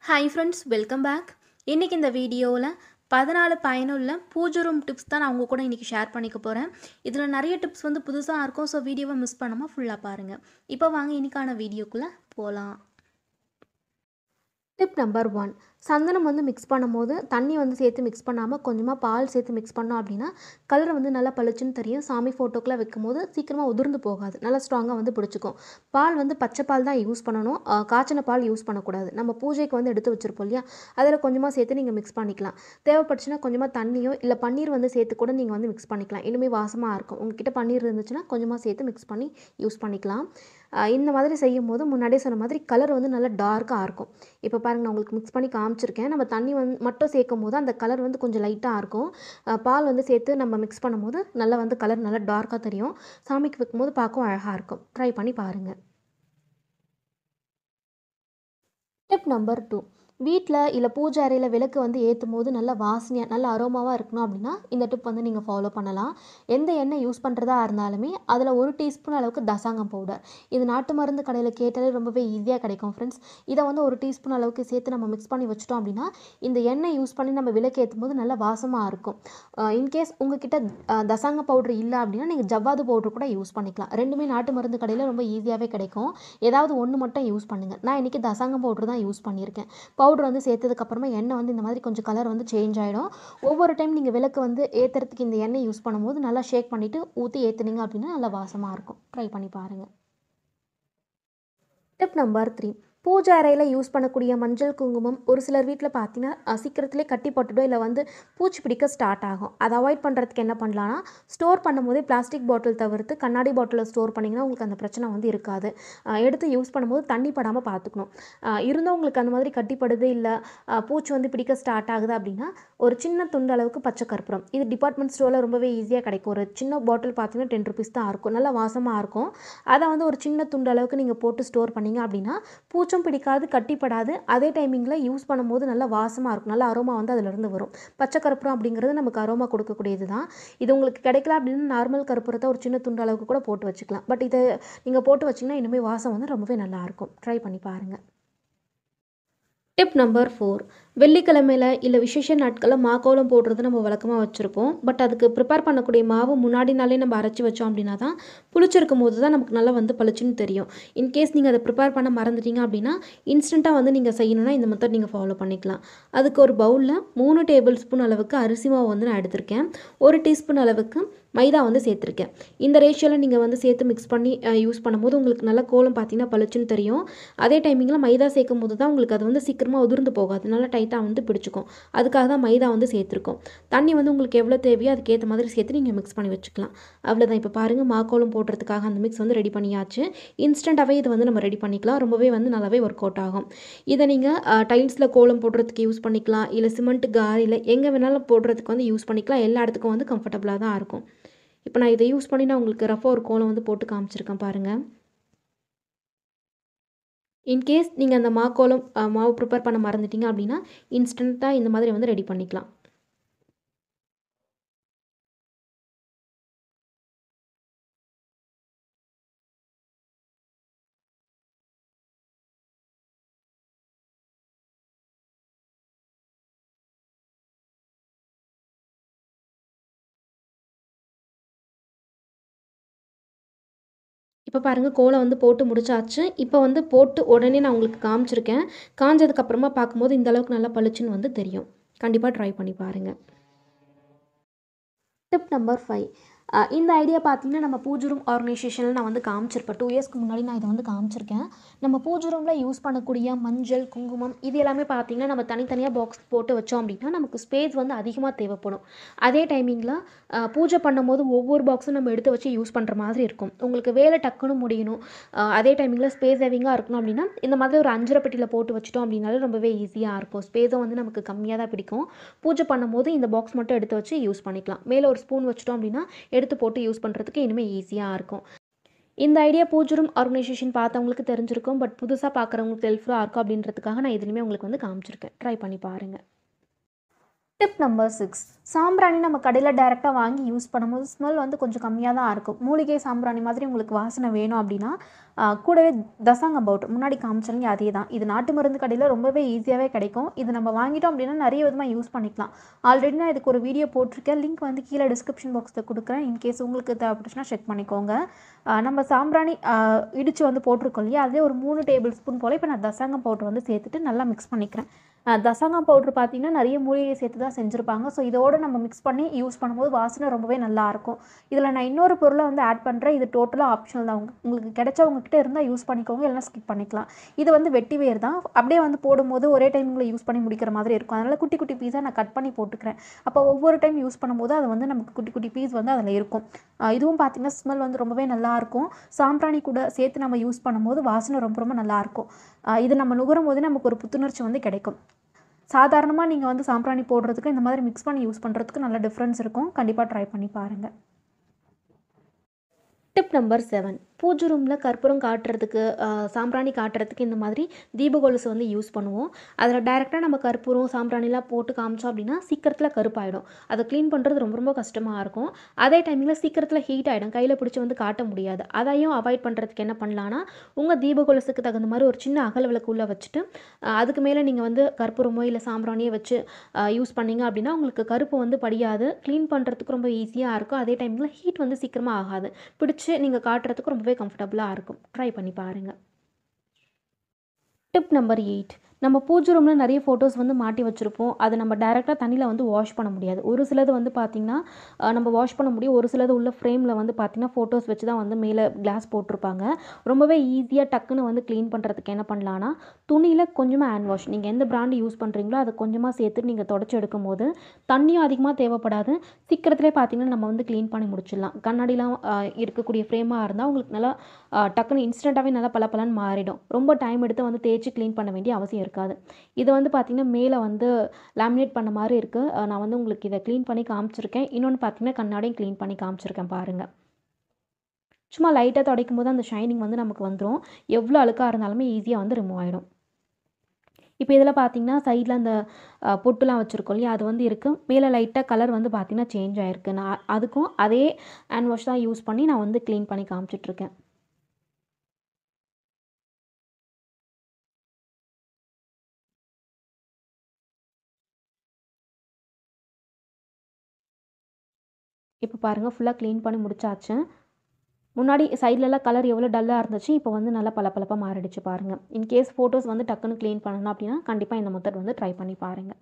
hi friends welcome back இன்றைக்கி இந்த வீடியோவில் பதினாலு பயனுள்ள பூஜை ரூம் டிப்ஸ் தான் நான் உங்கள் கூட இன்றைக்கி ஷேர் பண்ணிக்க போகிறேன் இதில் நிறைய டிப்ஸ் வந்து புதுசாக இருக்கும் ஸோ வீடியோவை மிஸ் பண்ணாமல் ஃபுல்லாக பாருங்கள் இப்போ வாங்க இன்னைக்கான வீடியோக்குள்ளே போகலாம் டிப் நம்பர் ஒன் சந்தனம் வந்து மிக்ஸ் பண்ணும்போது தண்ணி வந்து சேர்த்து மிக்ஸ் பண்ணாமல் கொஞ்சமாக பால் சேர்த்து மிக்ஸ் பண்ணோம் அப்படின்னா கலர் வந்து நல்லா பளிச்சுன்னு தெரியும் சாமி ஃபோட்டோக்கெலாம் வைக்கும்போது சீக்கிரமாக உதிர்ந்து போகாது நல்லா ஸ்ட்ராங்காக வந்து பிடிச்சிக்கும் பால் வந்து பச்சை பால் தான் யூஸ் பண்ணணும் ஆஹ் காய்ச்சின பால் யூஸ் பண்ணக்கூடாது நம்ம பூஜைக்கு வந்து எடுத்து வச்சுருப்போம் இல்லையா அதில் கொஞ்சமாக சேர்த்து நீங்கள் மிக்ஸ் பண்ணிக்கலாம் தேவைப்பட்டுச்சுன்னா கொஞ்சமாக தண்ணியோ இல்லை பன்னீர் வந்து சேர்த்து கூட நீங்கள் வந்து மிக்ஸ் பண்ணிக்கலாம் இன்னுமே வாசமாக இருக்கும் உங்ககிட்ட பன்னீர் இருந்துச்சுன்னா கொஞ்சமாக சேர்த்து மிக்ஸ் பண்ணி யூஸ் பண்ணிக்கலாம் ஆஹ் இந்த மாதிரி செய்யும் போது முன்னாடியே சொன்ன மாதிரி கலர் வந்து நல்லா டார்க்காக இருக்கும் இப்போ பாருங்க நான் உங்களுக்கு மிக்ஸ் பண்ணி காமிச்சிருக்கேன் நம்ம தண்ணி வந்து மட்டும் சேர்க்கும் போது அந்த கலர் வந்து கொஞ்சம் லைட்டாக இருக்கும் ஆஹ் பால் வந்து சேர்த்து நம்ம மிக்ஸ் பண்ணும்போது நல்லா வந்து கலர் நல்லா டார்க்காக தெரியும் சாமிக்கு வைக்கும்போது பார்க்கவும் அழகாக இருக்கும் ட்ரை பண்ணி பாருங்கள் டிப் நம்பர் டூ வீட்டில் இல்லை பூஜை அறையில் விளக்கு வந்து ஏற்றும் போது நல்ல வாசனையாக நல்ல அரோமாவாக இருக்கணும் அப்படின்னா இந்த டிப் வந்து நீங்கள் ஃபாலோ பண்ணலாம் எந்த எண்ணெய் யூஸ் பண்ணுறதா இருந்தாலுமே அதில் ஒரு டீஸ்பூன் அளவுக்கு தசாங்கம் பவுடர் இது நாட்டு மருந்து கடையில் கேட்டாலே ரொம்பவே ஈஸியாக கிடைக்கும் ஃப்ரெண்ட்ஸ் இதை வந்து ஒரு டீஸ்பூன் அளவுக்கு சேர்த்து நம்ம மிக்ஸ் பண்ணி வச்சிட்டோம் அப்படின்னா இந்த எண்ணெய் யூஸ் பண்ணி நம்ம விளக்கு ஏற்றும் போது நல்ல வாசமாக இருக்கும் இன்கேஸ் உங்ககிட்ட அஹ், தசாங்க பவுடர் இல்லை அப்படின்னா நீங்கள் ஜவ்வாது பவுடர் கூட யூஸ் பண்ணிக்கலாம் ரெண்டுமே நாட்டு மருந்து கடையில் ரொம்ப ஈஸியாகவே கிடைக்கும் ஏதாவது ஒன்று மட்டும் யூஸ் பண்ணுங்கள் நான் இன்றைக்கி தசாங்கம் பவுடர் தான் யூஸ் பண்ணியிருக்கேன் பவுடர் வந்து சேர்த்ததுக்கப்புறமா எண்ணெய் வந்து இந்த மாதிரி கொஞ்சம் கலர் வந்து சேஞ்ச் ஆகிடும் ஒவ்வொரு டைம் நீங்கள் விளக்கு வந்து ஏற்றுறதுக்கு இந்த எண்ணெய் யூஸ் பண்ணும்போது நல்லா ஷேக் பண்ணிவிட்டு ஊற்றி ஏற்றுனீங்க அப்படின்னா நல்லா வாசமாக இருக்கும் ட்ரை பண்ணி பாருங்கள் டிப் நம்பர் த்ரீ பூஜை அறையில் யூஸ் பண்ணக்கூடிய மஞ்சள் குங்குமம் ஒரு சிலர் வீட்டில் பார்த்தீங்கன்னா அஹ், சீக்கிரத்திலே கட்டி போட்டுடும் இல்லை வந்து பூச்சி பிடிக்க ஸ்டார்ட் ஆகும் அதை அவாய்ட் பண்ணுறதுக்கு என்ன பண்ணலான்னா ஸ்டோர் பண்ணும்போதே பிளாஸ்டிக் பாட்டில் தவிர்த்து கண்ணாடி பாட்டிலில் ஸ்டோர் பண்ணிங்கன்னா உங்களுக்கு அந்த பிரச்சனை வந்து இருக்காது அஹ், எடுத்து யூஸ் பண்ணும்போது தண்ணி படாமல் பார்த்துக்கணும் அஹ், இருந்தும் உங்களுக்கு அந்த மாதிரி கட்டிப்படுது இல்லை அஹ், பூச்சி வந்து பிடிக்க ஸ்டார்ட் ஆகுது அப்படின்னா ஒரு சின்ன துண்டு அளவுக்கு பச்சை கற்பூரம் இது டிபார்ட்மெண்ட் ஸ்டோரில் ரொம்பவே ஈஸியாக கிடைக்கும் ஒரு சின்ன பாட்டில் பார்த்தீங்கன்னா டென் ருபீஸ் தான் இருக்கும் நல்லா வாசமாக இருக்கும் அதை வந்து ஒரு சின்ன துண்டு அளவுக்கு நீங்கள் போட்டு ஸ்டோர் பண்ணீங்க அப்படின்னா பூச்சும் பிடிக்காது கட்டிப்படாது அதே டைமிங்கில் யூஸ் பண்ணும்போது நல்லா வாசமாக இருக்கும் நல்ல அரோமா வந்து அதிலிருந்து வரும் பச்சை கற்பூரம் அப்படிங்கிறது நமக்கு அரோமா கொடுக்கக்கூடியது தான் இது உங்களுக்கு கிடைக்கல அப்படின்னா நார்மல் கற்பூரத்தை ஒரு சின்ன துண்டு அளவுக்கு கூட போட்டு வச்சுக்கலாம் பட் இதை நீங்கள் போட்டு வச்சிங்கன்னா இனிமேல் வாசம் வந்து ரொம்பவே நல்லாயிருக்கும் ட்ரை பண்ணி பாருங்கள் டிப் நம்பர் ஃபோர் வெள்ளிக்கிழமையில் இல்லை விசேஷ நாட்களில் மாக்கோலம் போடுறது நம்ம வழக்கமாக வச்சுருப்போம் பட் அதுக்கு ப்ரிப்பேர் பண்ணக்கூடிய மாவு முன்னாடி நாளே நம்ம அரைச்சி வச்சோம் அப்படின்னா தான் புளிச்சிருக்கும் போது தான் நமக்கு நல்லா வந்து பளிச்சுன்னு தெரியும் இன்கேஸ் நீங்கள் அதை ப்ரிப்பேர் பண்ண மறந்துட்டீங்க அப்படின்னா இன்ஸ்டண்ட்டாக வந்து நீங்கள் செய்யணும்னா இந்த மெத்தட் நீங்கள் ஃபாலோ பண்ணிக்கலாம் அதுக்கு ஒரு பவுலில் மூணு டேபிள் ஸ்பூன் அளவுக்கு அரிசி மாவு வந்து நான் எடுத்திருக்கேன் ஒரு டீஸ்பூன் அளவுக்கு மைதா வந்து சேர்த்துருக்கேன் இந்த ரேஷியோவில் நீங்கள் வந்து சேர்த்து மிக்ஸ் பண்ணி யூஸ் பண்ணும்போது உங்களுக்கு நல்ல கோலம் பார்த்தீங்கன்னா பளிச்சுன்னு தெரியும் அதே டைமிங்கில் மைதா சேர்க்கும் போது தான் உங்களுக்கு அது வந்து சீக்கிரமாக உதிர்ந்து போகாது நல்லா டைட்டாக வந்து பிடிச்சிக்கும் அதுக்காக தான் மைதா வந்து சேர்த்துருக்கோம் தண்ணி வந்து உங்களுக்கு எவ்வளோ தேவையோ அதுக்கேற்ற மாதிரி சேர்த்து நீங்கள் மிக்ஸ் பண்ணி வச்சுக்கலாம் அவ்வளோதான் இப்போ பாருங்கள் மாக்கோலம் போடுறதுக்காக அந்த மிக்ஸ் வந்து ரெடி பண்ணியாச்சு இன்ஸ்டண்ட்டாகவே இது வந்து நம்ம ரெடி பண்ணிக்கலாம் ரொம்பவே வந்து நல்லாவே ஒர்க் அவுட் ஆகும் இதை நீங்கள் டைல்ஸில் கோலம் போடுறதுக்கு யூஸ் பண்ணிக்கலாம் இல்லை சிமெண்ட் காரியில் எங்கே வேணாலும் போடுறதுக்கு வந்து யூஸ் பண்ணிக்கலாம் எல்லா இடத்துக்கும் வந்து கம்ஃபர்டபுளாக தான் இருக்கும் இப்போ நான் இதை யூஸ் பண்ணி நான் உங்களுக்கு ரஃபாக ஒரு கோலம் வந்து போட்டு காமிச்சிருக்கேன் பாருங்கள் இன்கேஸ் நீங்கள் அந்த மாக்கோலம் அஹ், மாவு ப்ரிப்பேர் பண்ண மறந்துட்டீங்க அப்படின்னா இன்ஸ்டண்ட்டாக இந்த மாதிரி வந்து ரெடி பண்ணிக்கலாம் இப்போ பாருங்கள் கோலம் வந்து போட்டு முடிச்சாச்சு இப்போ வந்து போட்டு உடனே நான் உங்களுக்கு காமிச்சிருக்கேன் காஞ்சதுக்கப்புறமா பார்க்கும்போது இந்த அளவுக்கு நல்லா பளிச்சுன்னு வந்து தெரியும் கண்டிப்பாக ட்ரை பண்ணி பாருங்கள் டிப் நம்பர் ஃபைவ் இந்த ஐடியா பார்த்தீங்கன்னா நம்ம பூஜை ரூம் ஆர்கனைசேஷனில் நான் வந்து காமிச்சிருப்பேன் டூ இயர்ஸ்க்கு முன்னாடி நான் இதை வந்து காமிச்சிருக்கேன் நம்ம பூஜை ரூமில் யூஸ் பண்ணக்கூடிய மஞ்சள் குங்குமம் இது எல்லாமே பார்த்தீங்கன்னா நம்ம தனித்தனியாக பாக்ஸ் போட்டு வச்சோம் அப்படின்னா நமக்கு ஸ்பேஸ் வந்து அதிகமாக தேவைப்படும் அதே டைமிங்கில் பூஜை பண்ணும்போது ஒவ்வொரு பாக்ஸும் நம்ம எடுத்து வச்சு யூஸ் பண்ணுற மாதிரி இருக்கும் உங்களுக்கு வேலை டக்குன்னு முடியணும் அஹ் அதே டைமிங்கில் ஸ்பேஸ் சேவிங்காக இருக்கணும் அப்படின்னா இந்த மாதிரி ஒரு அஞ்சரை பெட்டியில் போட்டு வச்சிட்டோம் அப்படின்னாலே ரொம்பவே ஈஸியாக இருக்கும் ஸ்பேஸும் வந்து நமக்கு கம்மியாக தான் பிடிக்கும் பூஜை பண்ணும்போது இந்த பாக்ஸ் மட்டும் எடுத்து வச்சு யூஸ் பண்ணிக்கலாம் மேலே ஒரு ஸ்பூன் வச்சிட்டோம் அப்படின்னா எடுத்து போட்டு யூஸ் பண்ணுறதுக்கு இனிமேல் ஈஸியாக இருக்கும் இந்த ஐடியா பூஜை ரூம் ஆர்கனைசேஷன் பார்த்தவங்களுக்கு தெரிஞ்சிருக்கும் பட் புதுசாக பார்க்குறவங்களுக்கு ஹெல்ப்ஃபுல்லாக இருக்கும் அப்படின்றதுக்காக நான் இதுலையுமே உங்களுக்கு வந்து காமிச்சிருக்கேன் ட்ரை பண்ணி பாருங்கள் டிப் நம்பர் சிக்ஸ் சாம்பிராணி நம்ம கடையில் டைரெக்டாக வாங்கி யூஸ் பண்ணும்போது ஸ்மெல் வந்து கொஞ்சம் கம்மியாக தான் இருக்கும் மூலிகை சாம்பிராணி மாதிரி உங்களுக்கு வாசனை வேணும் அப்படின்னா ஆ, கூடவே தசாங்கம் பவுடர் முன்னாடி காமிச்சோங்க அதே தான் இது நாட்டு மருந்து கடையில் ரொம்பவே ஈஸியாகவே கிடைக்கும் இது நம்ம வாங்கிட்டோம் அப்படின்னா நிறைய விதமாக யூஸ் பண்ணிக்கலாம் ஆல்ரெடி நான் இதுக்கு ஒரு வீடியோ போட்டிருக்கேன் லிங்க் வந்து கீழே டிஸ்கிரிப்ஷன் பாக்ஸில் கொடுக்குறேன் இன்கேஸ் உங்களுக்கு தேவைப்பட்டுச்சுன்னா செக் பண்ணிக்கோங்க ஆ, நம்ம சாம்பிராணி இடித்து வந்து போட்டிருக்கோம் இல்லையா அதிலே ஒரு மூணு டேபிள் ஸ்பூன் போல் இப்போ நான் தசாங்கம் பவுடர் வந்து சேர்த்துட்டு நல்லா மிக்ஸ் பண்ணிக்கிறேன் அஹ் தசங்கம் பவுட்ரு பார்த்தீங்கன்னா நிறைய மூலிகை சேர்த்து தான் செஞ்சுருப்பாங்க ஸோ இதோடு நம்ம மிக்ஸ் பண்ணி யூஸ் பண்ணும்போது வாசனை ரொம்பவே நல்லாயிருக்கும் இதில் நான் இன்னொரு பொருளை வந்து ஆட் பண்ணுறேன் இது டோட்டலாக ஆப்ஷனல் தான் உங்க- உங்களுக்கு கிடைச்சவங்க கிட்ட இருந்தால் யூஸ் பண்ணிக்கோங்க இல்லைனா ஸ்கிப் பண்ணிக்கலாம் இது வந்து வெட்டி வேர் தான் அப்படியே வந்து போடும்போது ஒரே டைமில் யூஸ் பண்ணி முடிக்கிற மாதிரி இருக்கும் அதனால் குட்டி குட்டி பீஸாக நான் கட் பண்ணி போட்டுக்கிறேன் அப்போ ஒவ்வொரு டைம் யூஸ் பண்ணும்போது அது வந்து நமக்கு குட்டி குட்டி பீஸ் வந்து அதில் இருக்கும் அஹ் இதுவும் பார்த்தீங்கன்னா ஸ்மெல் வந்து ரொம்பவே நல்லாயிருக்கும் சாம்பிராணி கூட சேர்த்து நம்ம யூஸ் பண்ணும்போது வாசனை ரொம்ப ரொம்ப நல்லாயிருக்கும் அஹ் இது நம்ம நுகரும் போது நமக்கு ஒரு புத்துணர்ச்சி வந்து கிடைக்கும் சாதாரணமாக நீங்கள் வந்து சாம்பிராணி போடுறதுக்கு இந்த மாதிரி மிக்ஸ் பண்ணி யூஸ் பண்ணுறதுக்கு நல்ல டிஃப்ரென்ஸ் இருக்கும் கண்டிப்பாக ட்ரை பண்ணி பாருங்கள் டிப் நம்பர் செவன் பூஜை ரூமில் கற்பூரம் காட்டுறதுக்கு ஆஹ், சாம்பிராணி காட்டுறதுக்கு இந்த மாதிரி தீப கொலுசு வந்து யூஸ் பண்ணுவோம் அதில் டைரெக்டாக நம்ம கற்பூரம் சாம்பிராணிலாம் போட்டு காமிச்சோம் அப்படின்னா சீக்கிரத்தில் கருப்பாயிடும் அதை க்ளீன் பண்ணுறது ரொம்ப ரொம்ப கஷ்டமாக இருக்கும் அதே டைமில் சீக்கிரத்தில் ஹீட் ஆகிடும் கையில் பிடிச்சி வந்து காட்ட முடியாது அதையும் அவாய்ட் பண்ணுறதுக்கு என்ன பண்ணலான்னா உங்கள் தீப கொலுசுக்கு தகுந்த மாதிரி ஒரு சின்ன அகல் விளக்கு உள்ளே வச்சுட்டு ஆஹ், அதுக்கு மேலே நீங்கள் வந்து கற்பூரமோ இல்லை சாம்பிராணியோ வச்சு யூஸ் பண்ணீங்க அப்படின்னா உங்களுக்கு கருப்பு வந்து படியாது க்ளீன் பண்ணுறதுக்கு ரொம்ப ஈஸியாக இருக்கும் அதே டைமில் ஹீட் வந்து சீக்கிரமாக ஆகாது பிடிச்சி நீங்கள் காட்டுறதுக்கு ரொம்பவே கம்ஃபர்டபுளாக இருக்கும் ட்ரை பண்ணி பாருங்கள் டிப் நம்பர் எயிட் நம்ம பூஜை ரூமில் நிறைய ஃபோட்டோஸ் வந்து மாட்டி வச்சுருப்போம் அதை நம்ம டேரெக்டாக தண்ணியில் வந்து வாஷ் பண்ண முடியாது ஒரு சிலது வந்து பார்த்திங்கன்னா அஹ், நம்ம வாஷ் பண்ண முடியும் ஒரு சிலது உள்ள ஃப்ரேமில் வந்து பார்த்திங்கன்னா ஃபோட்டோஸ் வச்சு தான் வந்து மேலே கிளாஸ் போட்டிருப்பாங்க ரொம்பவே ஈஸியாக டக்குன்னு வந்து க்ளீன் பண்ணுறதுக்கு என்ன பண்ணலான்னா துணியில் கொஞ்சமாக ஹேண்ட் வாஷ் நீங்கள் எந்த பிராண்டு யூஸ் பண்ணுறீங்களோ அதை கொஞ்சமாக சேர்த்து நீங்கள் தொடச்சி எடுக்கும் போது தண்ணியும் அதிகமாக தேவைப்படாது சீக்கிரத்திலே பார்த்தீங்கன்னா நம்ம வந்து க்ளீன் பண்ணி முடிச்சிடலாம் கண்ணாடிலாம் ஆஹ், இருக்கக்கூடிய ஃப்ரேமாக இருந்தால் உங்களுக்கு நல்லா ஆஹ், டக்குன்னு இன்ஸ்டண்ட்டாகவே நல்லா பளபளன்னு மாறிடும் ரொம்ப டைம் எடுத்து வந்து தேய்ச்சி க்ளீன் பண்ண வேண்டிய அவசியம் இருக்காது இது வந்து பார்த்திங்கன்னா மேலே வந்து லேமினேட் பண்ண மாதிரி இருக்குது நான் வந்து உங்களுக்கு இதை க்ளீன் பண்ணி காமிச்சிருக்கேன் இன்னொன்று பார்த்தீங்கன்னா கண்ணாடியும் க்ளீன் பண்ணி காமிச்சிருக்கேன் பாருங்கள் சும்மா லைட்டாக துடைக்கும் போது அந்த ஷைனிங் வந்து நமக்கு வந்துடும் எவ்வளோ அழுக்காக இருந்தாலுமே ஈஸியாக வந்து ரிமூவ் ஆகிடும் இப்போ இதில் பார்த்தீங்கன்னா சைடில் அந்த அஹ், பொட்டுலாம் வச்சுருக்கோம் இல்லையா அது வந்து இருக்குது மேலே லைட்டாக கலர் வந்து பார்த்தீங்கன்னா சேஞ்ச் ஆகிருக்கு நான் அதுக்கும் அதே ஹேண்ட் வாஷ் தான் யூஸ் பண்ணி நான் வந்து க்ளீன் பண்ணி காமிச்சிட்ருக்கேன் இப்போ பாருங்கள் ஃபுல்லாக க்ளீன் பண்ணி முடிச்சாச்சு முன்னாடி சைட்லலாம் கலர் எவ்வளோ டல்லாக இருந்துச்சு இப்போ வந்து நல்லா பளபளப்பாக மாறிடுச்சு பாருங்கள் இன்கேஸ் ஃபோட்டோஸ் வந்து டக்குன்னு க்ளீன் பண்ணணும் அப்படின்னா கண்டிப்பாக இந்த மெத்தட் வந்து ட்ரை பண்ணி பாருங்கள்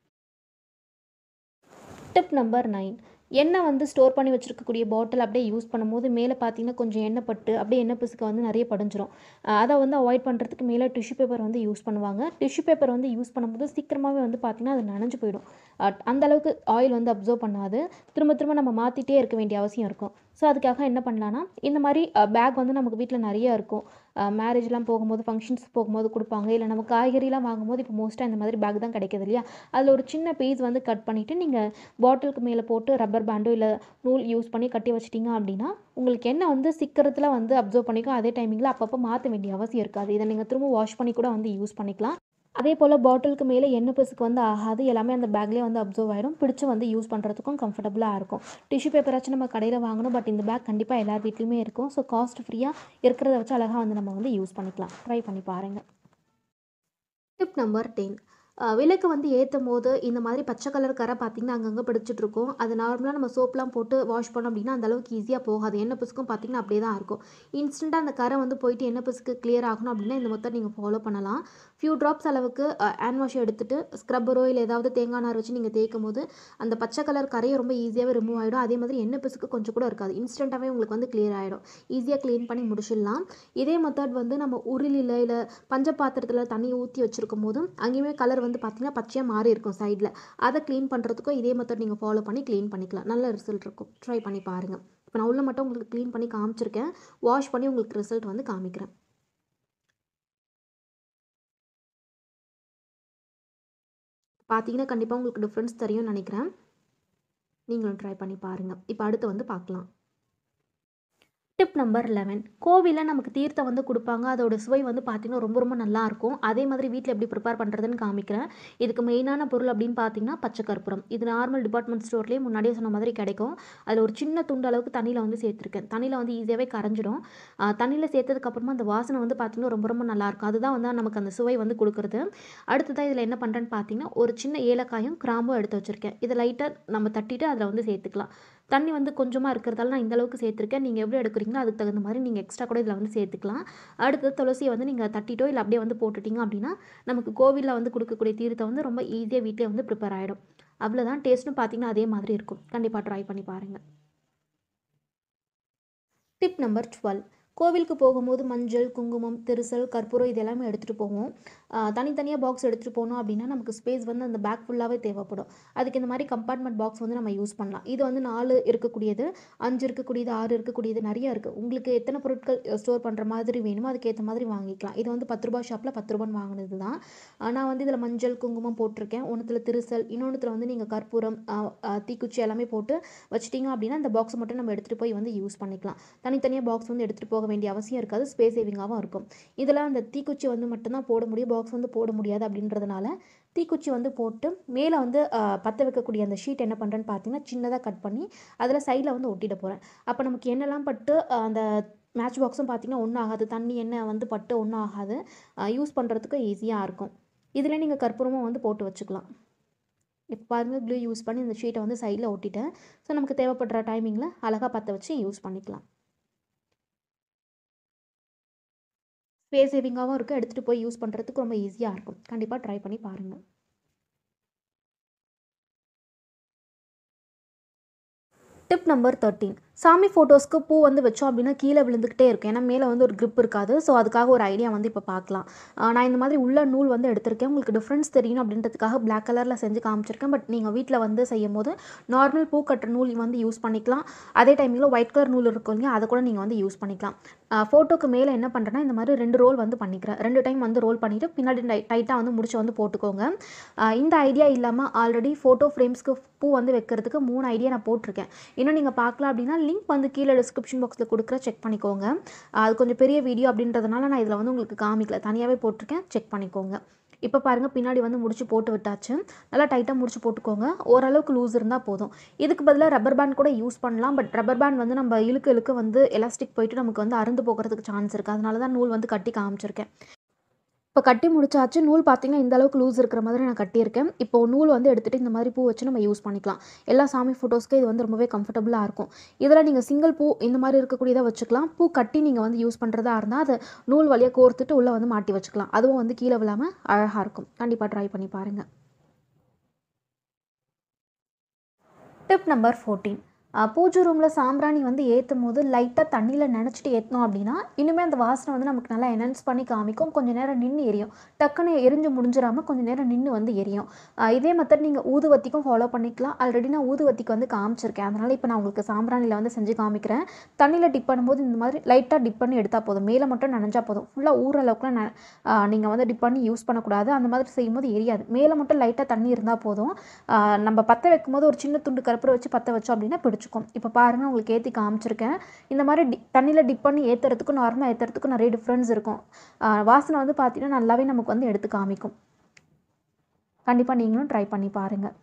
டிப் நம்பர் நைன் எண்ணெய் வந்து ஸ்டோர் பண்ணி வச்சுருக்கக்கூடிய பாட்டில் அப்படியே யூஸ் பண்ணும்போது மேலே பார்த்தீங்கன்னா கொஞ்சம் எண்ணெய் பட்டு அப்படியே எண்ணெய் பிசுக்கு வந்து நிறைய படிஞ்சிரும் அஹ் அதை வந்து அவாய்ட் பண்ணுறதுக்கு மேலே டிஷ்யூ பேப்பர் வந்து யூஸ் பண்ணுவாங்க டிஷ்யூ பேப்பர் வந்து யூஸ் பண்ணும்போது சீக்கிரமாகவே வந்து பார்த்திங்கன்னா அது நனைஞ்சு போயிடும் அஹ் அந்த அளவுக்கு ஆயில் வந்து அப்சர்வ் பண்ணாது திரும்ப திரும்ப நம்ம மாற்றிட்டே இருக்க வேண்டிய அவசியம் இருக்கும் ஸோ அதுக்காக என்ன பண்ணலான்னா இந்த மாதிரி பேக் வந்து நமக்கு வீட்டில் நிறைய இருக்கும் மேரேஜ்லாம் போகும்போது ஃபங்க்ஷன்ஸ் போகும்போது கொடுப்பாங்க இல்லை நம்ம காய்கறிலாம் வாங்கும்போது இப்போ மோஸ்ட்டாக இந்த மாதிரி பேக் தான் கிடைக்குது இல்லையா அதில் ஒரு சின்ன பீஸ் வந்து கட் பண்ணிவிட்டு நீங்கள் பாட்டிலுக்கு மேலே போட்டு ரப்பர் பேண்டோ இல்லை நூல் யூஸ் பண்ணி கட்டி வச்சிட்டிங்க அப்படின்னா உங்களுக்கு என்ன வந்து சீக்கிரத்தில் வந்து அப்சர்வ் பண்ணிக்கும் அதே டைமிங்கில் அப்பப்போ மாற்ற வேண்டிய அவசியம் இருக்காது இதை நீங்கள் திரும்ப வாஷ் பண்ணி கூட வந்து யூஸ் பண்ணிக்கலாம் அதே போல் பாட்டிலுக்கு மேலே எண்ணெய் பிசுக்கு வந்து ஆகாது எல்லாமே அந்த பேக்லேயே வந்து அப்சர்வ் ஆகிடும் பிடிச்சி வந்து யூஸ் பண்ணுறதுக்கும் கம்ஃபர்டபுளாக இருக்கும் டிஷ்யூ பேப்பராச்சும் நம்ம கடையில் வாங்கணும் பட் இந்த பேக் கண்டிப்பாக எல்லார் வீட்லேயுமே இருக்கும் ஸோ காஸ்ட் ஃப்ரீயாக இருக்கிறத வச்சு அழகாக வந்து நம்ம வந்து யூஸ் பண்ணிக்கலாம் ட்ரை பண்ணி பாருங்கள் டிப் நம்பர் டென் விளக்கு வந்து ஏற்றும் போது இந்த மாதிரி பச்சை கலர் கரை பார்த்திங்கன்னா அங்கங்கே பிடிச்சிட்டு இருக்கும் அது நார்மலாக நம்ம சோப்லாம் போட்டு வாஷ் பண்ணோம் அப்படின்னா அந்த அளவுக்கு ஈஸியாக போகாது எண்ணெய் பிசுக்கும் பார்த்திங்கன்னா அப்படியே தான் இருக்கும் இன்ஸ்டண்ட்டாக அந்த கரை வந்து போயிட்டு எண்ணெய் பிசுக்கு clear ஆகணும் அப்படின்னா இந்த மெத்தட் நீங்கள் ஃபாலோ பண்ணலாம் ஃபியூ ட்ராப்ஸ் அளவுக்கு ஹேண்ட் வாஷ் எடுத்துட்டு ஸ்க்ரப்பரோ இல்லை ஏதாவது தேங்காய் நார் வச்சு நீங்கள் தேய்க்கும் போது அந்த பச்சை கலர் கரையை ரொம்ப ஈஸியாகவே ரிமூவ் ஆகிடும் அதே மாதிரி எண்ணெய் பிசுக்கு கொஞ்சம் கூட இருக்காது இன்ஸ்டண்ட்டாகவே உங்களுக்கு வந்து clear ஆகிடும் ஈஸியாக க்ளீன் பண்ணி முடிச்சிடலாம் இதே மெத்தட் வந்து நம்ம உருளியில் இல்லை பஞ்ச பாத்திரத்தில் தண்ணி ஊற்றி வச்சுருக்கும் போதும் அங்கேயுமே கலர் வந்து பார்த்திங்கன்னா பச்சையாக மாறி இருக்கும் சைடில் அதை க்ளீன் பண்ணுறதுக்கும் இதே மெத்தட் நீங்கள் ஃபாலோ பண்ணி க்ளீன் பண்ணிக்கலாம் நல்ல ரிசல்ட் இருக்கும் ட்ரை பண்ணி பாருங்கள் இப்போ நான் உள்ள மட்டும் உங்களுக்கு க்ளீன் பண்ணி காமிச்சிருக்கேன் வாஷ் பண்ணி உங்களுக்கு ரிசல்ட் வந்து காமிக்கிறேன் பார்த்தீங்கன்னா கண்டிப்பாக உங்களுக்கு டிஃப்ரென்ஸ் தெரியும்னு நினைக்கிறேன் நீங்களும் ட்ரை பண்ணி பாருங்கள் இப்போ அடுத்து வந்து பார்க்கலாம் டிப் நம்பர் லெவன் கோவிலில் நமக்கு தீர்த்தம் வந்து கொடுப்பாங்க அதோட சுவை வந்து பார்த்திங்கன்னா ரொம்ப ரொம்ப நல்லா இருக்கும் அதே மாதிரி வீட்டில் எப்படி ப்ரிப்பேர் பண்ணுறதுன்னு காமிக்கிறேன் இதுக்கு மெயினான பொருள் அப்படின்னு பார்த்தீங்கன்னா பச்சை கற்பூரம் இது நார்மல் டிபார்ட்மெண்ட் ஸ்டோர்லேயே முன்னாடியே சொன்ன மாதிரி கிடைக்கும் அதில் ஒரு சின்ன துண்டு அளவுக்கு தண்ணியில் வந்து சேர்த்துருக்கேன் தண்ணியில் வந்து ஈஸியாகவே கரைஞ்சிடும் தண்ணியில் சேர்த்ததுக்கப்புறமா அந்த வாசனை வந்து பார்த்திங்கன்னா ரொம்ப ரொம்ப நல்லாயிருக்கும் அதுதான் வந்து நமக்கு அந்த சுவை வந்து கொடுக்குறது அடுத்ததாக இதில் என்ன பண்ணுறேன்னு பார்த்தீங்கன்னா ஒரு சின்ன ஏலக்காயும் கிராம்பும் எடுத்து வச்சுருக்கேன் இதை லைட்டாக நம்ம தட்டிட்டு அதில் வந்து சேர்த்துக்கலாம் தண்ணி வந்து கொஞ்சமாக இருக்கிறதால நான் இந்த அளவுக்கு சேர்த்துருக்கேன் நீங்கள் எவ்வளோ எடுக்கிறீங்களோ அதுக்கு தகுந்த மாதிரி நீங்கள் எக்ஸ்ட்ரா கூட இதில் வந்து சேர்த்துக்கலாம் அடுத்தது துளசியை வந்து நீங்கள் தட்டிட்டோ இல்லை அப்படியே வந்து போட்டுட்டீங்க அப்படின்னா நமக்கு கோவிலில் வந்து கொடுக்கக்கூடிய தீர்த்தம் வந்து ரொம்ப ஈஸியாக வீட்டிலே வந்து ப்ரிப்பேர் ஆகிடும் அவ்வளோதான் டேஸ்ட்டும் பார்த்தீங்கன்னா அதே மாதிரி இருக்கும் கண்டிப்பாக ட்ரை பண்ணி பாருங்கள் டிப் நம்பர் டுவெல் கோவிலுக்கு போகும்போது மஞ்சள் குங்குமம் திருசல் கற்பூரம் இது எல்லாமே எடுத்துகிட்டு போவோம் தனித்தனியாக பாக்ஸ் எடுத்துகிட்டு போனோம் அப்படின்னா நமக்கு ஸ்பேஸ் வந்து அந்த பேக் ஃபுல்லாகவே தேவைப்படும் அதுக்கு இந்த மாதிரி கம்பார்ட்மெண்ட் பாக்ஸ் வந்து நம்ம யூஸ் பண்ணலாம் இது வந்து நாலு இருக்கக்கூடியது அஞ்சு இருக்கக்கூடியது ஆறு இருக்கக்கூடியது நிறைய இருக்குது உங்களுக்கு எத்தனை பொருட்கள் ஸ்டோர் பண்ணுற மாதிரி வேணுமோ அதுக்கேற்ற மாதிரி வாங்கிக்கலாம் இது வந்து பத்து ரூபா ஷாப்பில் பத்து ரூபான்னு வாங்கினது தான் நான் வந்து இதில் மஞ்சள் குங்குமம் போட்டிருக்கேன் ஒன்றுத்தில் திருசல் இன்னொன்றுத்தில் வந்து நீங்கள் கற்பூரம் தீக்குச்சி எல்லாமே போட்டு வச்சிட்டிங்க அப்படின்னா இந்த பாக்ஸ் மட்டும் நம்ம எடுத்துகிட்டு போய் வந்து யூஸ் பண்ணிக்கலாம் தனித்தனியாக பாக்ஸ் வந்து எடுத்துகிட்டு போக வேண்டிய அவசியம் இருக்காது ஸ்பேஸ் சேவிங்காகவும் இருக்கும் இதில் அந்த தீக்குச்சி வந்து மட்டும்தான் போட முடியும் பாக்ஸ் வந்து போட முடியாது அப்படின்றதுனால தீக்குச்சி வந்து போட்டு மேலே வந்து பற்ற வைக்கக்கூடிய அந்த ஷீட் என்ன பண்ணுறேன்னு பார்த்தீங்கன்னா சின்னதாக கட் பண்ணி அதில் சைடில் வந்து ஒட்டிட போகிறேன் அப்போ நமக்கு என்னெல்லாம் பட்டு அந்த மேட்ச் பாக்ஸும் பார்த்திங்கன்னா ஒன்றும் ஆகாது தண்ணி எண்ணெய் வந்து பட்டு ஒன்றும் ஆகாது யூஸ் பண்ணுறதுக்கு ஈஸியாக இருக்கும் இதில் நீங்கள் கற்பூரமும் வந்து போட்டு வச்சுக்கலாம் இப்போ பாருங்கள் க்ளூ யூஸ் பண்ணி இந்த ஷீட்டை வந்து சைடில் ஒட்டிட்டேன் ஸோ நமக்கு தேவைப்படுற டைமிங்கில் அழகாக பற்ற வச்சு யூஸ் பண்ணிக்கலாம் ஸ்பேஸ் சேவிங்காகவும் இருக்குது எடுத்துகிட்டு போய் யூஸ் பண்ணுறதுக்கு ரொம்ப ஈஸியாக இருக்கும் கண்டிப்பாக ட்ரை பண்ணி பாருங்கள் டிப் நம்பர் தேர்ட்டீன் சாமி ஃபோட்டோஸ்க்கு பூ வந்து வச்சோம் அப்படின்னா கீழே விழுந்துக்கிட்டே இருக்கும் ஏன்னா மேலே வந்து ஒரு grip இருக்காது ஸோ அதுக்காக ஒரு ஐடியா வந்து இப்போ பார்க்கலாம் ஆஹ் நான் இந்த மாதிரி உள்ள நூல் வந்து எடுத்திருக்கேன் உங்களுக்கு டிஃப்ரென்ஸ் தெரியணும் அப்படின்றதுக்காக Black கலரில் செஞ்சு காமிச்சிருக்கேன் பட் நீங்கள் வீட்டில் வந்து செய்யும் போது நார்மல் பூ கட்டுற நூல் வந்து யூஸ் பண்ணிக்கலாம் அதே டைமில் ஒயிட் கலர் நூல் இருக்கும் இல்லையா அதை கூட நீங்கள் வந்து யூஸ் பண்ணிக்கலாம் ஃபோட்டோக்கு மேலே என்ன பண்ணுறேன்னா இந்த மாதிரி ரெண்டு ரோல் வந்து பண்ணிக்கிறேன் ரெண்டு டைம் வந்து ரோல் பண்ணிவிட்டு பின்னாடி டைட்டாக வந்து முடிச்சு வந்து போட்டுக்கோங்க ஆஹ் இந்த ஐடியா இல்லாமல் ஆல்ரெடி ஃபோட்டோ ஃப்ரேம்ஸ்க்கு பூ வந்து வைக்கிறதுக்கு மூணு ஐடியா நான் போட்டிருக்கேன் இன்னும் நீங்கள் பார்க்கலாம் அப்படின்னா லிங்க் வந்து கீழே டிஸ்கிரிப்ஷன் பாக்ஸில் கொடுக்குற செக் பண்ணிக்கோங்க அது கொஞ்சம் பெரிய வீடியோ அப்படின்றதுனால நான் இதில் வந்து உங்களுக்கு காமிக்கல தனியாகவே போட்டிருக்கேன் செக் பண்ணிக்கோங்க இப்போ பாருங்கள் பின்னாடி வந்து முடிச்சு போட்டு விட்டாச்சு நல்லா டைட்டாக முடிச்சு போட்டுக்கோங்க ஓரளவுக்கு லூஸ் இருந்தால் போதும் இதுக்கு பதிலாக ரப்பர் பேண்ட் கூட யூஸ் பண்ணலாம் பட் ரப்பர் பேண்ட் வந்து நம்ம இழுக்க இழுக்க வந்து எலாஸ்டிக் போயிட்டு நமக்கு வந்து அருந்து போகிறதுக்கு சான்ஸ் இருக்குது அதனால தான் நூல் வந்து கட்டி காமிச்சிருக்கேன் இப்போ கட்டி முடிச்சாச்சு நூல் பார்த்தீங்கன்னா இந்த அளவுக்கு லூஸ் இருக்கிற மாதிரி நான் கட்டியிருக்கேன் இப்போ நூல் வந்து எடுத்துகிட்டு இந்த மாதிரி பூ வச்சு நம்ம யூஸ் பண்ணிக்கலாம் எல்லா சாமி ஃபோட்டோஸ்க்கு இது வந்து ரொம்பவே கம்ஃபர்டபுளாக இருக்கும் இதில் நீங்கள் சிங்கிள் பூ இந்த மாதிரி இருக்கக்கூடியதை வச்சுக்கலாம் பூ கட்டி நீங்கள் வந்து யூஸ் பண்ணுறதா இருந்தால் அதை நூல் வழியாக கோர்த்துட்டு உள்ளே வந்து மாட்டி வச்சுக்கலாம் அதுவும் வந்து கீழே விழாமல் அழகாக இருக்கும் கண்டிப்பாக ட்ரை பண்ணி பாருங்கள் டிப் நம்பர் ஃபோர்டீன் பூஜை ரூமில் சாம்பிராணி வந்து ஏற்றும் போது லைட்டாக தண்ணியில் நினச்சிட்டு ஏற்றினோம் அப்படின்னா இனிமேல் அந்த வாசனை வந்து நமக்கு நல்லா என்ஹான்ஸ் பண்ணி காமிக்கும் கொஞ்சம் நேரம் நின்று எரியும் டக்குன்னு எரிஞ்சு முடிஞ்சிடாமல் கொஞ்சம் நேரம் நின்று வந்து எரியும் ஆஹ் இதே மெத்தட் நீங்கள் ஊதுவத்திக்கும் ஃபாலோ பண்ணிக்கலாம் ஆல்ரெடி நான் ஊதுவத்திக்கு வந்து காமிச்சிருக்கேன் அதனால் இப்போ நான் உங்களுக்கு சாம்பிராணியில் வந்து செஞ்சு காமிக்கிறேன் தண்ணியில் டிப் பண்ணும்போது இந்த மாதிரி லைட்டாக டிப் பண்ணி எடுத்தால் போதும் மேலே மட்டும் நனைஞ்சா போதும் ஃபுல்லாக ஊற அளவுக்குலாம் ந நீங்கள் வந்து டிப் பண்ணி யூஸ் பண்ணக்கூடாது அந்த மாதிரி செய்யும்போது எரியாது மேலே மட்டும் லைட்டாக தண்ணி இருந்தால் போதும் ஆஹ் நம்ம பற்ற வைக்கும்போது ஒரு சின்ன துண்டு கருப்பரை வச்சு பற்ற வச்சோம் அப்படின்னா பிடிச்சிக்கும் இப்போ பாருங்கள் உங்களுக்கு ஏற்றி காமிச்சிருக்கேன் இந்த மாதிரி டி தண்ணியில் டிப் பண்ணி ஏற்றுறதுக்கும் நார்மலாக ஏற்றுறதுக்கும் நிறைய டிஃப்ரென்ஸ் இருக்கும் ஆஹ் வாசனை வந்து பார்த்தீங்கன்னா நல்லாவே நமக்கு வந்து எடுத்து காமிக்கும் கண்டிப்பாக நீங்களும் ட்ரை பண்ணி பாருங்கள்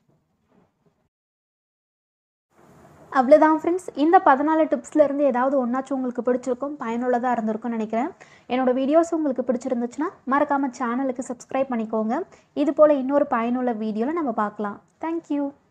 அவ்வளோதான் ஃப்ரெண்ட்ஸ் இந்த பதினாலு டிப்ஸ்லேருந்து ஏதாவது ஒன்றாச்சும் உங்களுக்கு பிடிச்சிருக்கும் பயனுள்ளதாக இருந்திருக்கும்னு நினைக்கிறேன் என்னோட வீடியோஸ் உங்களுக்கு பிடிச்சிருந்துச்சுன்னா மறக்காமல் சேனலுக்கு சப்ஸ்கிரைப் பண்ணிக்கோங்க இது போல் இன்னொரு பயனுள்ள வீடியோவில் நம்ம பார்க்கலாம் தேங்க்யூ